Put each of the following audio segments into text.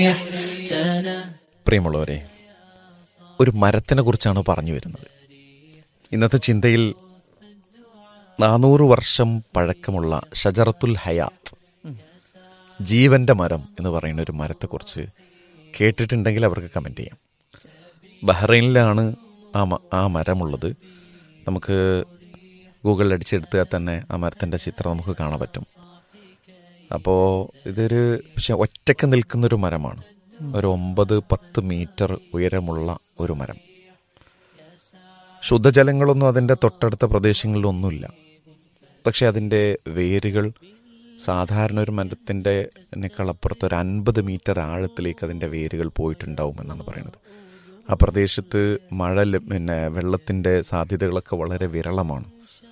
പ്രിയമുള്ളവരെ ഒരു മരത്തിനെ കുറിച്ചാണ് പറഞ്ഞു വരുന്നത് ഇന്നത്തെ ചിന്തയിൽ നാനൂറ് വർഷം പഴക്കമുള്ള ഷജറത്തുൽ ഹയാത്ത് ജീവന്റെ മരം എന്ന് പറയുന്ന ഒരു മരത്തെക്കുറിച്ച് കേട്ടിട്ടുണ്ടെങ്കിൽ അവർക്ക് കമൻറ്റ് ചെയ്യാം ബഹ്റൈനിലാണ് ആ മ- ആ മരമുള്ളത് നമുക്ക് ഗൂഗിളിൽ അടിച്ചെടുത്താൽ തന്നെ ആ മരത്തിൻ്റെ ചിത്രം നമുക്ക് കാണാൻ പറ്റും അപ്പോൾ ഇതൊരു പക്ഷെ ഒറ്റയ്ക്ക് നിൽക്കുന്നൊരു മരമാണ് ഒരു ഒമ്പത് പത്ത് മീറ്റർ ഉയരമുള്ള ഒരു മരം ശുദ്ധജലങ്ങളൊന്നും അതിൻ്റെ തൊട്ടടുത്ത പ്രദേശങ്ങളിലൊന്നുമില്ല പക്ഷെ അതിൻ്റെ വേരുകൾ സാധാരണ ഒരു മരത്തിൻ്റെ അപ്പുറത്ത് ഒരു അൻപത് മീറ്റർ ആഴത്തിലേക്ക് അതിൻ്റെ വേരുകൾ പോയിട്ടുണ്ടാവും എന്നാണ് പറയുന്നത് ആ പ്രദേശത്ത് മഴ ല- പിന്നെ വെള്ളത്തിൻ്റെ സാധ്യതകളൊക്കെ വളരെ വിരളമാണ്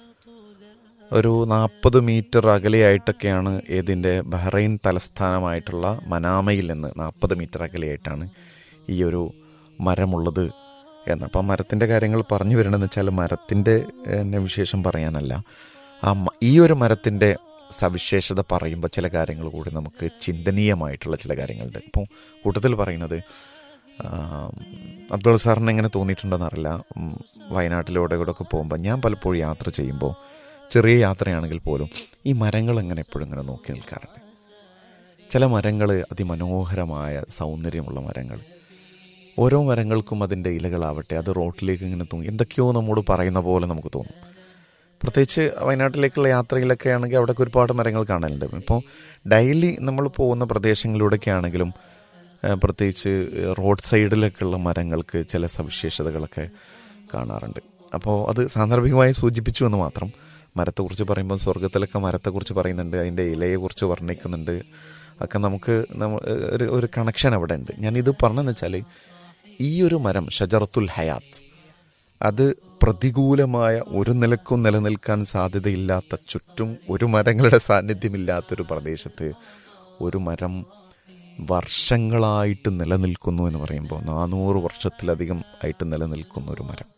ഒരു നാൽപ്പത് മീറ്റർ അകലെയായിട്ടൊക്കെയാണ് ഇതിൻ്റെ ബഹ്റൈൻ തലസ്ഥാനമായിട്ടുള്ള മനാമയിൽ നിന്ന് നാൽപ്പത് മീറ്റർ അകലെയായിട്ടാണ് ഈ ഒരു മരമുള്ളത് എന്ന് അപ്പം മരത്തിൻ്റെ കാര്യങ്ങൾ പറഞ്ഞു വരണമെന്ന് വെച്ചാൽ മരത്തിൻ്റെ എന്നെ വിശേഷം പറയാനല്ല ആ മ- ഈ ഒരു മരത്തിൻ്റെ സവിശേഷത പറയുമ്പോൾ ചില കാര്യങ്ങൾ കൂടി നമുക്ക് ചിന്തനീയമായിട്ടുള്ള ചില കാര്യങ്ങളുണ്ട് ഇപ്പോൾ കൂട്ടത്തിൽ പറയുന്നത് ആ, അബ്ദുൾ സാറിന് എങ്ങനെ തോന്നിയിട്ടുണ്ടെന്ന് അറിയില്ല ഉം, വയനാട്ടിലൂടെ കൂടെ ഒക്കെ പോകുമ്പോൾ ഞാൻ പലപ്പോഴും യാത്ര ചെയ്യുമ്പോൾ ചെറിയ യാത്രയാണെങ്കിൽ പോലും ഈ മരങ്ങൾ എങ്ങനെ എപ്പോഴും ഇങ്ങനെ നോക്കി നിൽക്കാറുണ്ട് ചില മരങ്ങൾ അതിമനോഹരമായ സൗന്ദര്യമുള്ള മരങ്ങൾ ഓരോ മരങ്ങൾക്കും അതിൻ്റെ ഇലകളാവട്ടെ അത് റോട്ടിലേക്ക് ഇങ്ങനെ തൂങ്ങി എന്തൊക്കെയോ നമ്മോട് പറയുന്ന പോലെ നമുക്ക് തോന്നും പ്രത്യേകിച്ച് വയനാട്ടിലേക്കുള്ള യാത്രയിലൊക്കെ ആണെങ്കിൽ അവിടെയൊക്കെ ഒരുപാട് മരങ്ങൾ കാണലുണ്ട് ഇപ്പോൾ ഡെയിലി നമ്മൾ പോകുന്ന പ്രദേശങ്ങളിലൂടെയൊക്കെ ആണെങ്കിലും ഏഹ്, പ്രത്യേകിച്ച് റോഡ് സൈഡിലൊക്കെയുള്ള മരങ്ങൾക്ക് ചില സവിശേഷതകളൊക്കെ കാണാറുണ്ട് അപ്പോൾ അത് സാന്ദർഭികമായി സൂചിപ്പിച്ചു എന്ന് മാത്രം മരത്തെക്കുറിച്ച് പറയുമ്പോൾ സ്വർഗത്തിലൊക്കെ മരത്തെക്കുറിച്ച് പറയുന്നുണ്ട് അതിൻ്റെ ഇലയെക്കുറിച്ച് വർണ്ണിക്കുന്നുണ്ട് ഒക്കെ നമുക്ക് നമ്മ ഒരു ഒരു കണക്ഷൻ അവിടെ ഉണ്ട് ഞാനിത് പറഞ്ഞതെന്ന് വെച്ചാൽ ഈ ഒരു മരം ഷജറത്തുൽ ഹയാത്ത് അത് പ്രതികൂലമായ ഒരു നിലക്കും നിലനിൽക്കാൻ സാധ്യതയില്ലാത്ത ചുറ്റും ഒരു മരങ്ങളുടെ സാന്നിധ്യമില്ലാത്തൊരു പ്രദേശത്ത് ഒരു മരം വർഷങ്ങളായിട്ട് നിലനിൽക്കുന്നു എന്ന് പറയുമ്പോൾ നാനൂറ് വർഷത്തിലധികം ആയിട്ട് നിലനിൽക്കുന്ന ഒരു മരം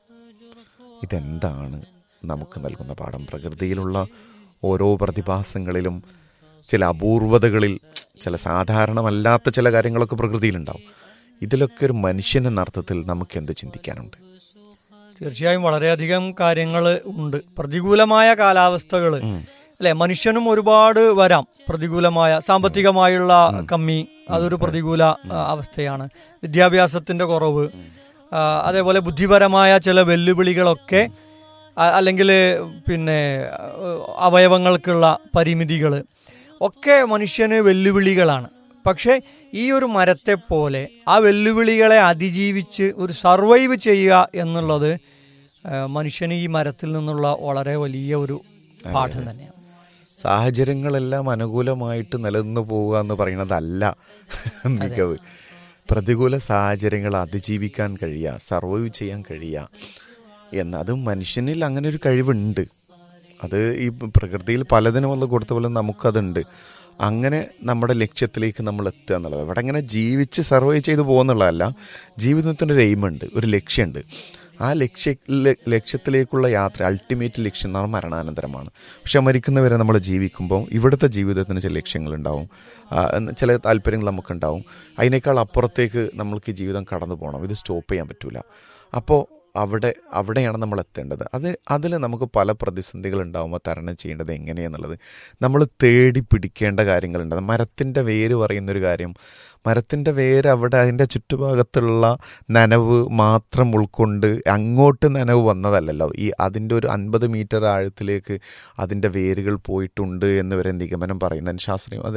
ഇതെന്താണ് നമുക്ക് നൽകുന്ന പാഠം പ്രകൃതിയിലുള്ള ഓരോ പ്രതിഭാസങ്ങളിലും ചില അപൂർവതകളിൽ ചില സാധാരണമല്ലാത്ത ചില കാര്യങ്ങളൊക്കെ പ്രകൃതിയിലുണ്ടാവും ഇതിലൊക്കെ ഒരു മനുഷ്യൻ എന്ന അർത്ഥത്തിൽ നമുക്ക് എന്ത് ചിന്തിക്കാനുണ്ട് തീർച്ചയായും വളരെയധികം കാര്യങ്ങൾ ഉണ്ട് പ്രതികൂലമായ കാലാവസ്ഥകൾ അല്ലെ മനുഷ്യനും ഒരുപാട് വരാം പ്രതികൂലമായ സാമ്പത്തികമായുള്ള കമ്മി അതൊരു പ്രതികൂല ആ, അവസ്ഥയാണ് വിദ്യാഭ്യാസത്തിന്റെ കുറവ് ആ, അതേപോലെ ബുദ്ധിപരമായ ചില വെല്ലുവിളികളൊക്കെ അല്ലെങ്കിൽ പിന്നെ ആ, അവയവങ്ങൾക്കുള്ള പരിമിതികൾ ഒക്കെ മനുഷ്യന് വെല്ലുവിളികളാണ് പക്ഷേ ഈ ഒരു മരത്തെ പോലെ ആ വെല്ലുവിളികളെ അതിജീവിച്ച് ഒരു സർവൈവ് ചെയ്യുക എന്നുള്ളത് ആ, മനുഷ്യന് ഈ മരത്തിൽ നിന്നുള്ള വളരെ വലിയ ഒരു പാഠം തന്നെയാണ് സാഹചര്യങ്ങളെല്ലാം അനുകൂലമായിട്ട് നിലനിന്ന് പോവുക എന്ന് പറയുന്നതല്ല മികവ് പ്രതികൂല സാഹചര്യങ്ങൾ അതിജീവിക്കാൻ കഴിയുക സർവൈവ് ചെയ്യാൻ കഴിയുക എന്ന് അത് മനുഷ്യനിൽ അങ്ങനെ ഒരു കഴിവുണ്ട് അത് ഈ പ്രകൃതിയിൽ പലതിനും വന്ന് കൊടുത്ത പോലെ നമുക്കതുണ്ട് അങ്ങനെ നമ്മുടെ ലക്ഷ്യത്തിലേക്ക് നമ്മൾ എത്തുക എന്നുള്ളത് അവിടെ അങ്ങനെ ജീവിച്ച് സർവൈവ് ചെയ്ത് പോകുന്നുള്ളതല്ല ജീവിതത്തിൻ്റെ ഒരു എയിമുണ്ട് ഒരു ലക്ഷ്യമുണ്ട് ആ ലക്ഷ്യ ല- ലക്ഷ്യത്തിലേക്കുള്ള യാത്ര അൾട്ടിമേറ്റ് ലക്ഷ്യം എന്ന് പറഞ്ഞാൽ മരണാനന്തരമാണ് പക്ഷെ മരിക്കുന്നവരെ നമ്മൾ ജീവിക്കുമ്പോൾ ഇവിടുത്തെ ജീവിതത്തിന് ചില ലക്ഷ്യങ്ങളുണ്ടാവും ആ, എന്ന് ചില താല്പര്യങ്ങൾ നമുക്കുണ്ടാവും അതിനേക്കാൾ അപ്പുറത്തേക്ക് നമ്മൾക്ക് ഈ ജീവിതം കടന്നു പോകണം ഇത് സ്റ്റോപ്പ് ചെയ്യാൻ പറ്റൂല അപ്പോൾ അവിടെ അവിടെയാണ് നമ്മൾ എത്തേണ്ടത് അത് അതിൽ നമുക്ക് പല പ്രതിസന്ധികൾ ഉണ്ടാകുമ്പോൾ തരണം ചെയ്യേണ്ടത് എങ്ങനെയെന്നുള്ളത് നമ്മൾ തേടി പിടിക്കേണ്ട കാര്യങ്ങളുണ്ട് അത് മരത്തിൻ്റെ വേര് പറയുന്നൊരു കാര്യം മരത്തിൻ്റെ വേര് അവിടെ അതിൻ്റെ ചുറ്റുഭാഗത്തുള്ള നനവ് മാത്രം ഉൾക്കൊണ്ട് അങ്ങോട്ട് നനവ് വന്നതല്ലല്ലോ ഈ അതിൻ്റെ ഒരു അൻപത് മീറ്റർ ആഴത്തിലേക്ക് അതിൻ്റെ വേരുകൾ പോയിട്ടുണ്ട് എന്ന് വരെ നിഗമനം പറയുന്നതിന് ശാസ്ത്രീയം അത്